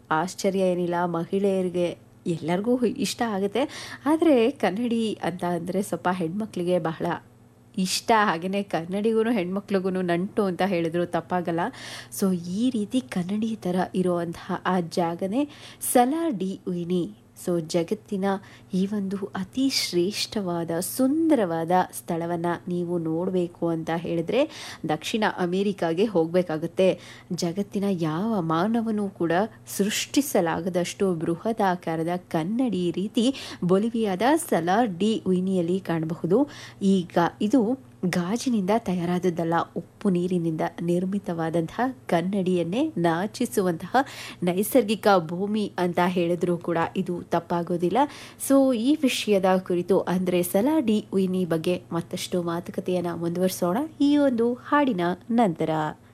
ಆಶ್ಚರ್ಯ ಏನಿಲ್ಲ ಮಹಿಳೆಯರಿಗೆ ಎಲ್ಲರಿಗೂ ಇಷ್ಟ ಆಗುತ್ತೆ ಆದರೆ ಕನ್ನಡಿ ಅಂತ ಅಂದರೆ ಸ್ವಲ್ಪ ಹೆಣ್ಮಕ್ಳಿಗೆ ಬಹಳ ಇಷ್ಟ ಹಾಗೆಯೇ ಕನ್ನಡಿಗೂ ಹೆಣ್ಮಕ್ಳಿಗೂ ನಂಟು ಅಂತ ಹೇಳಿದ್ರು ತಪ್ಪಾಗಲ್ಲ ಸೊ ಈ ರೀತಿ ಕನ್ನಡಿ ಥರ ಇರುವಂತಹ ಆ ಜಾಗನೇ ಸಲಾ ಡಿ ಉಯಿನಿ ಸೊ ಜಗತ್ತಿನ ಈ ಒಂದು ಅತಿ ಶ್ರೇಷ್ಠವಾದ ಸುಂದರವಾದ ಸ್ಥಳವನ್ನು ನೀವು ನೋಡಬೇಕು ಅಂತ ಹೇಳಿದ್ರೆ ದಕ್ಷಿಣ ಅಮೇರಿಕಾಗೆ ಹೋಗಬೇಕಾಗುತ್ತೆ ಜಗತ್ತಿನ ಯಾವ ಮಾನವನೂ ಕೂಡ ಸೃಷ್ಟಿಸಲಾಗದಷ್ಟು ಬೃಹದಾಕಾರದ ಕನ್ನಡಿ ರೀತಿ ಬೊಲಿವಿಯಾದ ಸಲಾರ್ ಡಿ ಉಯಿನಿಯಲ್ಲಿ ಕಾಣಬಹುದು ಈಗ ಇದು ಗಾಜಿನಿಂದ ತಯಾರಾದದ್ದಲ್ಲ ಉಪ್ಪು ನೀರಿನಿಂದ ನಿರ್ಮಿತವಾದಂತಹ ಕನ್ನಡಿಯನ್ನೇ ನಾಚಿಸುವಂತಹ ನೈಸರ್ಗಿಕ ಭೂಮಿ ಅಂತ ಹೇಳಿದ್ರೂ ಕೂಡ ಇದು ತಪ್ಪಾಗೋದಿಲ್ಲ ಸೊ ಈ ವಿಷಯದ ಕುರಿತು ಅಂದರೆ ಸಲಾಡಿ ಉಯಿನಿ ಬಗ್ಗೆ ಮತ್ತಷ್ಟು ಮಾತುಕತೆಯನ್ನು ಮುಂದುವರಿಸೋಣ ಈ ಒಂದು ಹಾಡಿನ ನಂತರ